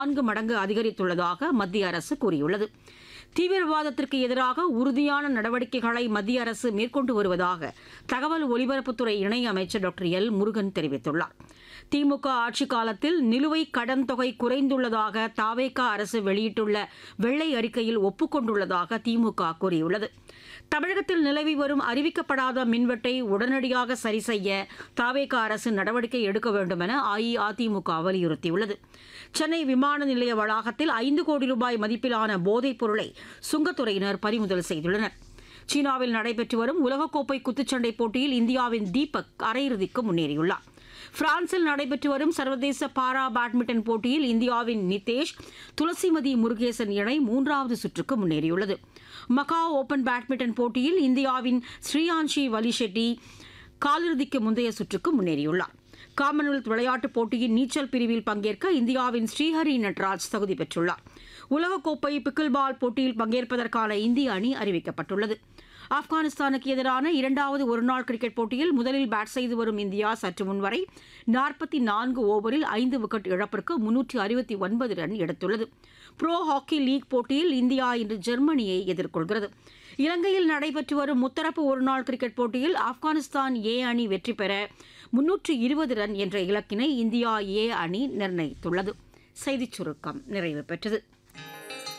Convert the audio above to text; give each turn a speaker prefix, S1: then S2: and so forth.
S1: நான்கு மடங்கு அதிகரித்துள்ளதாக மத்திய அரசு கூறியுள்ளது தீவிரவாதத்திற்கு எதிராக உறுதியான நடவடிக்கைகளை மத்திய அரசு மேற்கொண்டு வருவதாக தகவல் ஒலிபரப்புத்துறை இணையமைச்சர் டாக்டர் எல் முருகன் தெரிவித்துள்ளார் திமுக ஆட்சிக் காலத்தில் நிலுவைக் கடன் தொகை குறைந்துள்ளதாக தாவேகா அரசு வெளியிட்டுள்ள வெள்ளை அறிக்கையில் ஒப்புக்கொண்டுள்ளதாக திமுக கூறியுள்ளது தமிழகத்தில் நிலவி வரும் அறிவிக்கப்படாத மின்வெட்டை உடனடியாக சரி செய்ய தாவேகா அரசு நடவடிக்கை எடுக்க வேண்டும் என அஇஅதிமுக வலியுறுத்தியுள்ளது சென்னை விமான நிலைய வளாகத்தில் ஐந்து கோடி ரூபாய் மதிப்பிலான போதைப் பொருளை சுங்கத்துறையினர் பறிமுதல் செய்துள்ளனர் சீனாவில் நடைபெற்று வரும் உலகக்கோப்பை குத்துச்சண்டை போட்டியில் இந்தியாவின் தீபக் அரையிறுதிக்கு முன்னேறியுள்ளார் பிரான்சில் நடைபெற்று வரும் சர்வதேச பாரா பேட்மிண்டன் போட்டியில் இந்தியாவின் நிதேஷ் துளசிமதி முருகேசன் இணை மூன்றாவது சுற்றுக்கு முன்னேறியுள்ளது மகாவ் ஓபன் பேட்மிண்டன் போட்டியில் இந்தியாவின் ஸ்ரீயான்ஷி வலிஷெட்டி காலிறுதிக்கு முந்தைய சுற்றுக்கு முன்னேறியுள்ளார் காமன்வெல்த் விளையாட்டுப் போட்டியின் நீச்சல் பிரிவில் பங்கேற்க இந்தியாவின் ஸ்ரீஹரி நட்ராஜ் தகுதி பெற்றுள்ளார் உலகக்கோப்பை பிக்கில் பால் போட்டியில் பங்கேற்பதற்கான இந்திய அணி அறிவிக்கப்பட்டுள்ளது ஆப்கானிஸ்தானுக்கு எதிரான இரண்டாவது ஒருநாள் கிரிக்கெட் போட்டியில் முதலில் பேட் செய்து வரும் இந்தியா சற்று முன்வரை நாற்பத்தி நான்கு ஓவரில் ஐந்து விக்கெட் இழப்பிற்கு முன்னூற்றி அறுபத்தி ஒன்பது ரன் எடுத்துள்ளது ப்ரோ ஹாக்கி லீக் போட்டியில் இந்தியா இன்று ஜெர்மனியை எதிர்கொள்கிறது இலங்கையில் நடைபெற்று வரும் முத்தரப்பு ஒருநாள் கிரிக்கெட் போட்டியில் ஆப்கானிஸ்தான் ஏ அணி வெற்றி பெற முன்னூற்று இருபது ரன் என்ற இலக்கினை இந்தியா ஏ அணி நிர்ணயித்துள்ளது செய்திச் சுருக்கம் நிறைவு பெற்றது